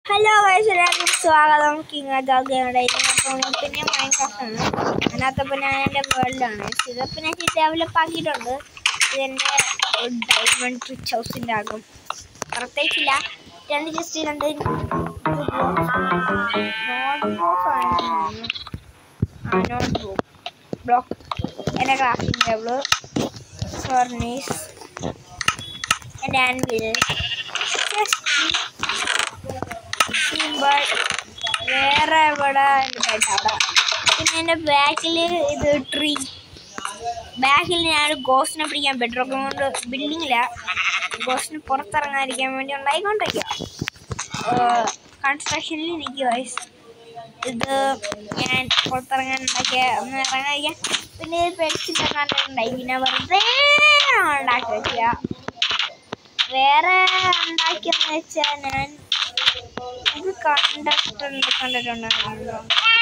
Hello വയസ്സ് എല്ലാവർക്കും സ്വാഗതം കിങ് ജോഗയുടെ പിന്നെ മൈൻക്രാഫ്റ്റ് ആണ് അതിനകത്തപ്പോൾ ഞാൻ എൻ്റെ വേൾഡാണ് ഇതിപ്പോൾ ഞാൻ ഡെവലപ്പ് ആക്കിയിട്ടുണ്ട് ഇതെൻ്റെ ഡയമണ്ട് റിച്ച് ഹൗസിൻ്റെ ആകും പ്രത്യേകിച്ചില്ല രണ്ട് ജസ്റ്റ് രണ്ട് നോട്ട് ബുക്ക് ബ്ലോക്ക് എൻ്റെ ക്രാഫ്റ്റിംഗ് ടേബിള് ഫർണീസ് എൻ്റെ ആൻവിൽ സിമ്പിൾ വേറെ ഇവിടെ അവിടെ പിന്നെ എൻ്റെ ബാക്കിൽ ഇത് ട്രീ ബാക്കിൽ ഞാൻ ഗോസ്റ്റിനെ പിടിക്കാൻ ബെഡ്റോക്ക് കൊണ്ട് ബിൽഡിങ്ങില്ല ഗോസ്റ്റിന് പുറത്തിറങ്ങാതിരിക്കാൻ വേണ്ടി ഉണ്ടായിക്കൊണ്ടിരിക്കുക കൺസ്ട്രക്ഷനിൽ നിൽക്കുക വയസ്സ് ഇത് ഞാൻ പുറത്തിറങ്ങാൻ ഉണ്ടാക്കിയ ഒന്ന് ഇറങ്ങാതിരിക്കാൻ പിന്നെ പെറ്റ്സിൻ്റെ കണ്ടിട്ടുണ്ടായി പിന്നെ വെറുതെ ഉണ്ടാക്കി വെക്കുക വേറെ ഉണ്ടാക്കിയെന്ന് വെച്ചാൽ ഞാൻ ഇത് കണ്ടിട്ടുണ്ട് കണ്ടിട്ടുണ്ടോ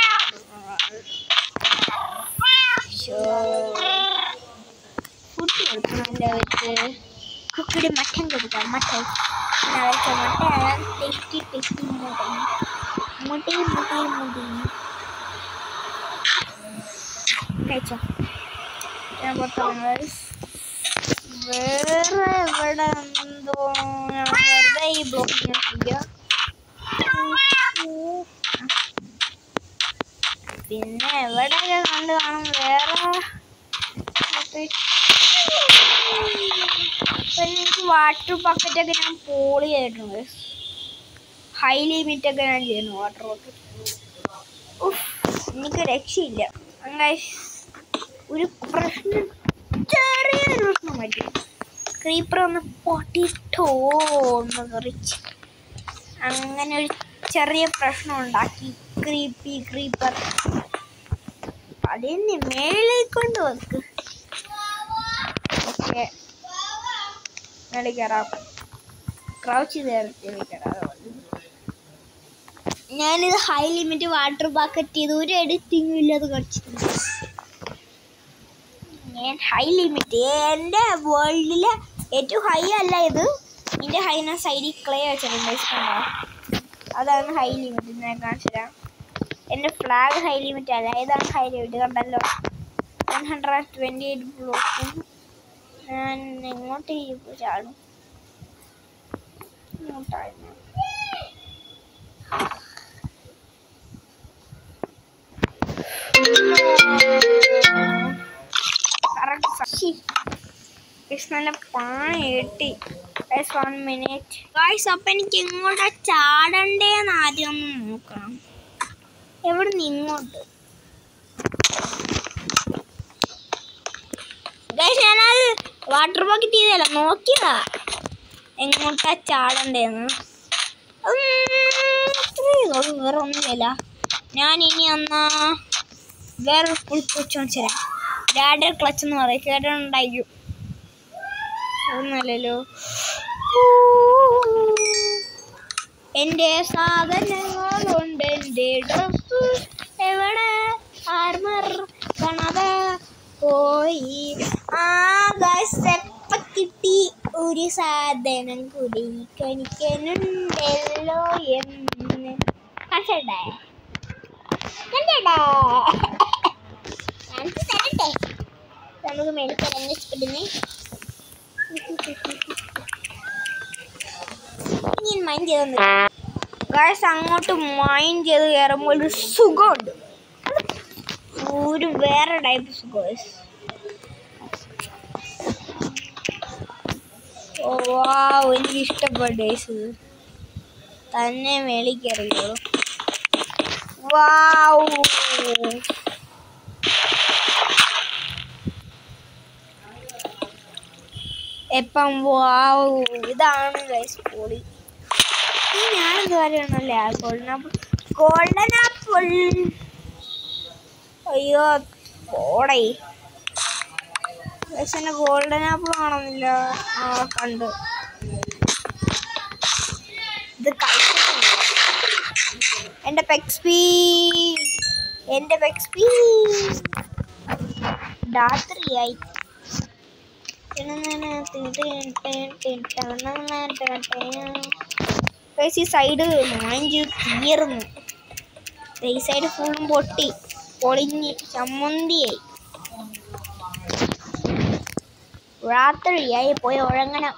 ഫുഡ് കൊടുക്കണമല്ലോ അവർക്ക് കുക്കിടി മട്ടൻ കൊടുക്കാം മട്ടൻ പിന്നെ അവർക്ക് മുട്ട ടേസ്റ്റി ടേസ്റ്റി മുട്ട മുട്ടയും മുട്ടയും മുട്ടയും കഴിച്ചോ ഞാൻ പുറത്തിറങ്ങുന്നത് വേറെ എവിടെ എന്തോ ഞാൻ വെറുതെ ഈ ബ്ലോക്ക് ചെയ്യാൻ പിന്നെ എവിടെയൊക്കെ കണ്ട് കാണും വേറെ എനിക്ക് വാട്ടർ ബക്കറ്റൊക്കെ ഞാൻ പോളി ചെയ്തിട്ടുണ്ട് ഹൈ ലിമിറ്റ് ഒക്കെ ഞാൻ ചെയ്യുന്നു വാട്ടർ ബക്കറ്റ് എനിക്ക് രക്ഷയില്ല Guys, ഒരു പ്രശ്നം ചെറിയൊരു പ്രശ്നം പറ്റി ക്രീപ്പർ ഒന്ന് പൊട്ടിട്ടോ ഒന്ന് തെറിച്ച് അങ്ങനെ ഒരു ചെറിയ പ്രശ്നം ഉണ്ടാക്കി ക്രീപ്പി ക്രീപ്പർ അതിന് മേളിൽ കൊണ്ട് വെക്ക് ഓക്കെ മേളിൽ കയറാം ക്രൗച്ച് ചെയ്ത് കയറാതെ ഞാനിത് ഹൈ ലിമിറ്റ് വാട്ടർ ബക്കറ്റ് ചെയ്ത് ഒരു എഡിറ്റിംഗും ഇല്ലാതെ കളിച്ചിട്ടുണ്ട് ഞാൻ ഹൈ ലിമിറ്റ് എൻ്റെ വേൾഡിലെ ഏറ്റവും ഹൈ അല്ല ഇത് ഇതിൻ്റെ ഹൈന സൈഡിൽ ക്ലേ വെച്ചിട്ടുണ്ട് കണ്ടോ അതാണ് ഹൈ ലിമിറ്റ് ഞാൻ കാണിച്ചു തരാം എൻ്റെ ഫ്ലാഗ് ഹൈ ലിമിറ്റ് അല്ല ഇതാണ് ഹൈ ലിമിറ്റ് കണ്ടല്ലോ വൺ ഹൺഡ്രഡ് ട്വൻറ്റി എയ്റ്റ് ബ്ലോക്കും ഞാൻ എങ്ങോട്ട് ചാടും ഇങ്ങോട്ടായിരുന്നു നല്ല പണി കിട്ടി വൺ മിനിറ്റ് ഗായ്സ് അപ്പം എനിക്ക് ഇങ്ങോട്ടാ ചാടണ്ടേന്ന് ആദ്യം ഒന്ന് നോക്കണം എവിടെ നിന്ന് ഇങ്ങോട്ട് ഗായ്സ് ഞാനത് വാട്ടർ ബക്കറ്റ് ചെയ്തല്ല നോക്കിയതാ എങ്ങോട്ടാ ചാടണ്ടേന്ന് വേറെ ഒന്നുമില്ല ഞാൻ ഇനി എന്നാ വേറെ കുളിപ്പിച്ചു വെച്ചാൽ ലാഡർ ക്ലച്ച് എന്ന് പറയും കേട്ടിട്ടുണ്ടായിരിക്കും ഒന്നല്ലല്ലോ എൻ്റെ സാധനങ്ങളുണ്ട് എൻ്റെ ഡ്രസ് എവിടെ ആർമർ കാണാതെ പോയി ആ ഗസപ്പ കിട്ടി ഒരു സാധനം കൂടി കണിക്കനുണ്ടല്ലോ എന്ന് കണ്ടേ കണ്ടേ കാണിച്ചു തരട്ടെ നമുക്ക് മേടിക്കാൻ ഇഷ്ടപ്പെടുന്നേ ഞാൻ മൈൻഡ് ചെയ്തു ഗായ്സ് അങ്ങോട്ട് മൈൻഡ് ചെയ്ത് കയറുമ്പോൾ ഒരു സുഖമുണ്ട് ഒരു വേറെ ടൈപ്പ് സുഖം ഓ വാവ് എനിക്ക് ഇഷ്ടപ്പെട്ടു ഗൈസ് തന്നെ മേളിൽ കയറിയോളൂ വാവ് എപ്പം വാവ് ഇതാണ് ഗൈസ് പൊളി ഈ ഞാനെന്ത് കാര്യമാണല്ലേ ഗോൾഡൻ ആപ്പിൾ ഗോൾഡൻ ആപ്പിൾ അയ്യോ പോടേ പക്ഷെ എന്നെ ഗോൾഡൻ ആപ്പിൾ കാണുന്നില്ല ആ കണ്ട് ഇത് എൻ്റെ പെക്സ്പി എൻ്റെ പെക്സ്പി രാത്രിയായി ഗൈസ് ഈ സൈഡ് മാഞ്ച് തീർന്നു ദേ ഈ സൈഡ് ഫുള്ളും പൊട്ടി പൊളിഞ്ഞ് ചമ്മന്തിയായി രാത്രിയായി പോയി ഉറങ്ങണം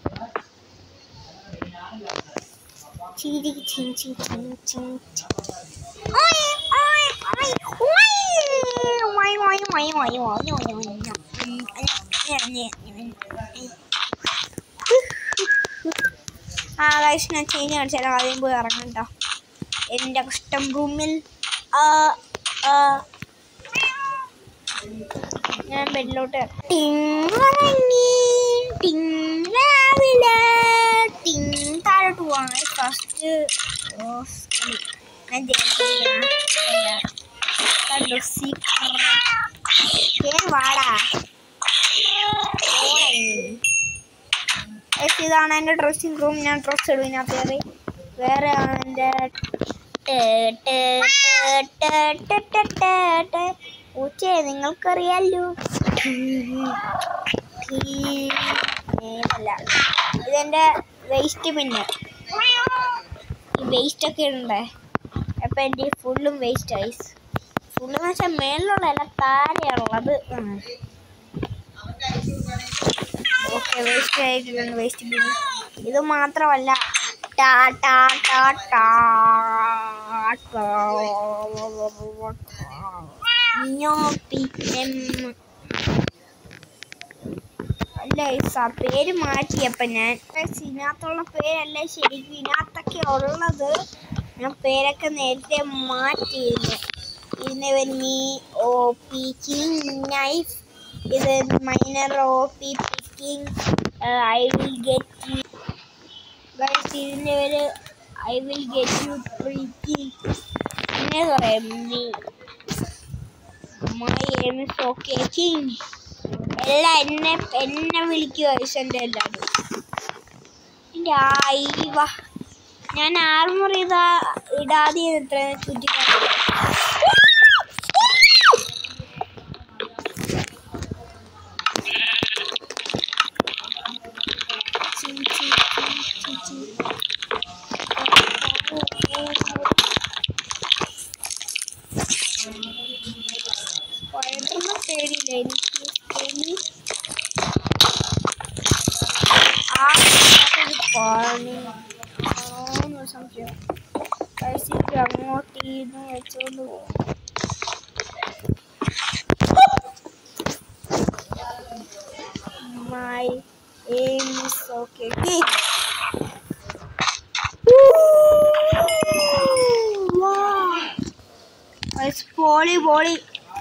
ചിരി ചിൻ ചിൻ ചിൻ ചിൻ ചിൻ. ഓയ്, ഓയ്, ഓയ്, ഓയ്. ഓയ്, ഓയ്, ഓയ്, ഓയ്, ഓയ്, ഓയ്, ഓയ്. ഉം, ഞ, ഞ, ഞ, ഞ. ആ ഗൈസ് ഞാൻ ചേഞ്ച് കാണിച്ചാൽ ആദ്യം പോയി ഇറങ്ങണ്ട എൻ്റെ കഷ്ടം റൂമിൽ ആ ആ ഞാൻ ബെഡിലോട്ട് ടിങ്ങി ടിങ് രാവിലെ ടിങ് താഴോട്ട് പോവാണ് ഫസ്റ്റ് ഞാൻ ജയിച്ചിരിക്കണം. കണ്ടോ സീക്രട്ട് വാടാ ഓടേ. Guys, ഇതാണ് എൻ്റെ ഡ്രസ്സിംഗ് റൂം ഞാൻ ഡ്രസ്സ് ഇടും ഇതിനകത്ത് കയറി വേറെ ആണ് എൻ്റെ പൂച്ചയെ നിങ്ങൾക്കറിയാലോ അല്ല ഇതെൻ്റെ വേസ്റ്റ് പിന്നെ ഈ വേസ്റ്റ് ഒക്കെ ഇടണ്ടേ അപ്പം എൻ്റെ ഫുള്ളും വേസ്റ്റ് ആയി ഫുള്ള് എന്ന് വെച്ചാൽ മേളിലുള്ള അല്ല താഴെയുള്ളത് ഓക്കെ വേസ്റ്റ് ആയിട്ടുണ്ട് വേസ്റ്റ് ബിൻ ഇത് മാത്രമല്ല ടാ ടാ ടാ ടാ ടാ. ഞോ പി എം. അല്ല ഈ സ- പേര് മാറ്റിയപ്പോ ഞാൻ പക്ഷെ ഇതിനകത്തുള്ള പേരല്ല ശരിക്കും ഇതിനകത്തൊക്കെ ഉള്ളത് ഞാൻ പേരൊക്കെ നേരത്തെ മാറ്റിയിരുന്നു ഇതിന് പിന്നെ ഓ പി നൈഫ് ഇത് miner O P picking I will get you guys ഇതിൻ്റെ പേര് ഐ വിൽ ഗെറ്റ് യു പ്രീക്കിംഗ് പിന്നെ പറയാം my M is okay king എല്ലാം എന്നെ എന്നെ വിളിക്കുക എൻ്റെ എല്ലാവരും എൻ്റെ ആയിവ ഞാൻ ആർമർ ഇതാ ഇടാതെ എത്ര ചുറ്റിക്കാണ് ചിൻ ചിൻ ചിൻ ചിൻ ചിൻ. സ്പൈഡറിനെ പേടിയില്ല എനിക്ക് പേടി ആ ഒരു പണി ആണോന്ന് സംശയം കഴിച്ചിട്ട് അങ്ങോട്ട് ഇരുന്ന് വെച്ചോണ്ട് പോകും My aim is okay. Big. Wow. It's പോളി പോളി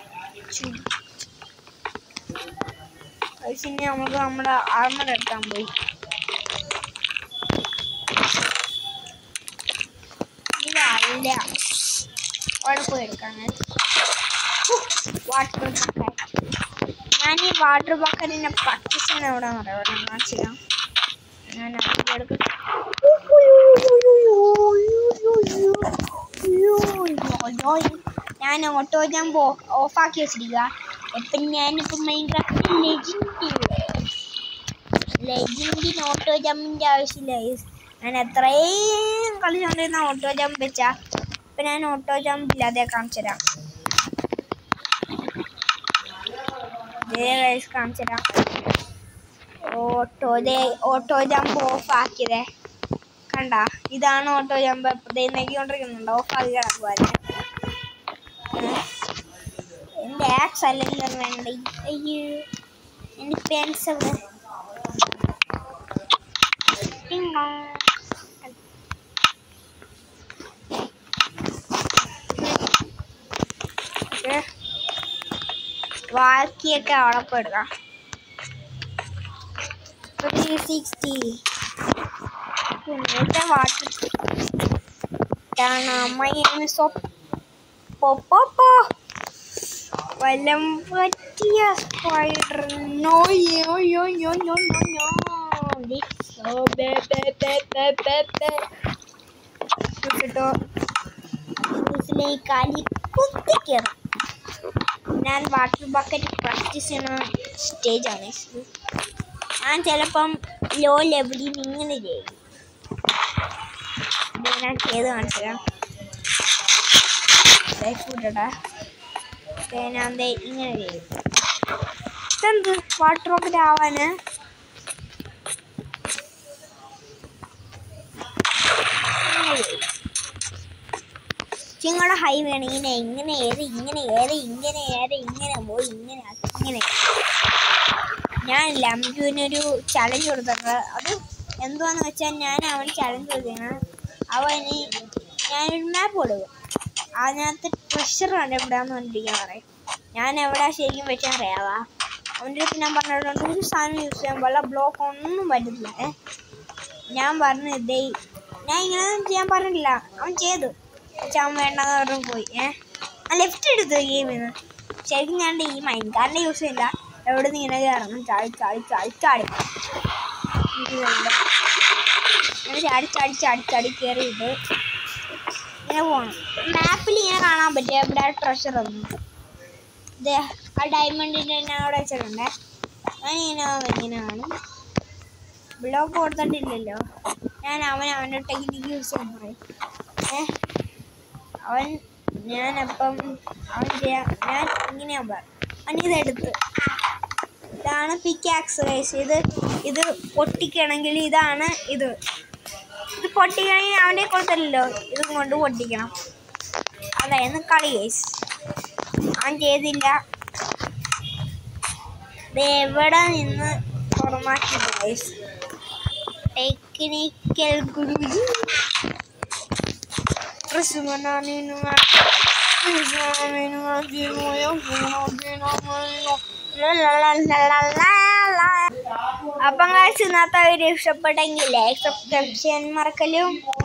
ഇനി നമുക്ക് നമ്മുടെ ആർമർ എടുക്കാൻ പോയി ഇതല്ല അവിടെ പോയി എടുക്കാം വാട്ടർ ബക്കറ്റ് ഞാൻ ഈ വാട്ടർ ബക്കറ്റിന്റെ പ്രാക്ടീസ് ചെയ്യാൻ എവിടെ പറയാം കാണിച്ചില്ല ഞാൻ അതിൽ എടുക്കും ഞാൻ ഓട്ടോ ജമ്പ് ഓഫാക്കി വെച്ചിരിക്കുക ഇപ്പം ഞാനിപ്പോൾ മൈൻക്രാഫ്റ്റ് ലെജൻഡ് ലെജൻഡിന് ഓട്ടോ ജമ്പിൻ്റെ ആവശ്യമില്ല guys. ഞാൻ എത്രയും കളിച്ചുകൊണ്ടിരുന്ന ഓട്ടോ ജമ്പ് വെച്ചാ ഇപ്പം ഞാൻ ഓട്ടോ ജമ്പ് ഇല്ലാതെ കാണിച്ചു തരാം ദേ guys കാണിച്ചു തരാം ഓട്ടോ ദേ ഓട്ടോ ജമ്പ് ഓഫ് ആക്കിയതേ കണ്ട ഇതാണ് ഓട്ടോ ജമ്പ് ദേ നെക്കിക്കൊണ്ടിരിക്കുന്നുണ്ട് ഓഫ് ആക്കി കിടക്കുവാൻ എൻ്റെ ആക്സ് അല്ലല്ലോ വേണ്ട അയ്യോ എൻ്റെ പെൻസ് അവിടെ Ding dong. Okay. ബാക്കിയൊക്കെ അവിടെ പോയി എടുക്കാം ത്രീ സിക്സ്റ്റി പിന്നത്തെ വാട്ടർ പൊപ്പോ വല്ലം പറ്റിയ സ്പൈഡർ നോ യോ yo yo yo yo yo ഓ ബേ ബേ ബേ ബേ ബേ ബേ കേട്ടോ ഇതിലേക്ക് കാലി കുത്തിക്കയറും ഞാൻ വാട്ടർ ബക്കറ്റ് പ്രാക്ടീസ് ചെയ്യുന്ന സ്റ്റേജാണ് ഇത്. ഞാൻ ചിലപ്പം ലോ ലെവലിൽ നിന്ന് ഇങ്ങനെ ചെയ്യും ഇത് ഞാൻ ചെയ്ത് കാണിച്ചു തരാം കൂട്ടട്ടെ ഞാൻ ദേ ഇങ്ങനെ ചെയ്യും ഇതെന്ത് വാട്ടർ റോക്കറ്റ് ആവാന് ചിങ്ങളുടെ ഹൈ വേണം ഇങ്ങനെ ഇങ്ങനെ ഏറി ഇങ്ങനെ ഏറി ഇങ്ങനെ ഏറി ഇങ്ങനെ പോയി ഇങ്ങനെ ആക്കി, ഇങ്ങനെ ഞാൻ ലംജുവിനൊരു ചലഞ്ച് കൊടുത്തിട്ടുണ്ട് അത് എന്തുവാന്ന് വെച്ചാൽ ഞാൻ അവൻ ചലഞ്ച് കൊടുത്തതാണ് അവന് ഞാനൊരു മാപ്പ് കൊടുക്കും അതിനകത്ത് ട്രഷർ കണ്ടെവിടാന്ന് പറഞ്ഞിരിക്കാൻ പറയും ഞാൻ എവിടെ ശരിക്കും വെച്ചാൽ അറിയാവാ അവൻ്റെ അടുത്ത് ഞാൻ പറഞ്ഞിട്ടുണ്ട് ഒരു സാധനം യൂസ് ചെയ്യാൻ പാടില്ല ബ്ലോക്ക് ഒന്നും പറ്റത്തില്ല ഏ ഞാൻ പറഞ്ഞു ഇതേ ഞാൻ ഇങ്ങനെ ചെയ്യാൻ പറഞ്ഞിട്ടില്ല അവൻ ചെയ്തു പക്ഷെ അവൻ വേണ്ടെന്ന് പറഞ്ഞു പോയി ഏ ആ ലെഫ്റ്റ് എടുത്തു ഗെയിമിൽ നിന്ന് ശരിക്കും ഞാൻ ഈ മൈൻഡ് കാർഡിൻ്റെ യൂസ് ചെയ്യില്ല എവിടെ നിന്ന് ഇങ്ങനെ കയറണം ചാടി ചാടി ചാടി ചാടി ഇത് കണ്ടോ? ഇങ്ങനെ ചാടി ചാടി ചാടി ചാടി കയറിയിട്ട് ഇങ്ങനെ പോകണം മാപ്പിൽ ഇങ്ങനെ കാണാൻ പറ്റും എവിടെ ട്രഷർ ഒന്നും ഇത് ആ ഡയമണ്ടിൻ്റെ ഞാൻ അവിടെ വെച്ചിട്ടുണ്ടേ ഞാൻ ഇങ്ങനെ ഇങ്ങനെ കാണും ബ്ലോക്ക് കൊടുത്തിട്ടില്ലല്ലോ ഞാൻ അവൻ അവൻ്റെ ടെക്നിക്ക് യൂസ് ചെയ്യാൻ പറയും ഏ അവൻ ഞാനപ്പം അവൻ ചെയ്യാൻ ഞാൻ ഇങ്ങനെയാ പറയും അവൻ ഇതെടുത്ത് ഇതാണ് പിക്കാക്സ് കൈസ് ഇത് ഇത് പൊട്ടിക്കണമെങ്കിൽ ഇതാണ് ഇത് ഇത് പൊട്ടിക്കണമെങ്കിൽ അവൻ്റെ കൊടുത്തല്ലോ ഇതും കൊണ്ട് പൊട്ടിക്കണം അതായിരുന്നു കളി കേസ് അവൻ ചെയ്തില്ല ഇത് എവിടെ നിന്ന് പുറമാക്കി കേസ് ടെക്നിക്കൽ ഗുരുജി അപ്പം കാഴ്ച ഇന്നത്തെ വീഡിയോ ഇഷ്ടപ്പെട്ടെങ്കിൽ ലൈക്ക് സബ്സ്ക്രിപ്ഷൻ മറക്കലും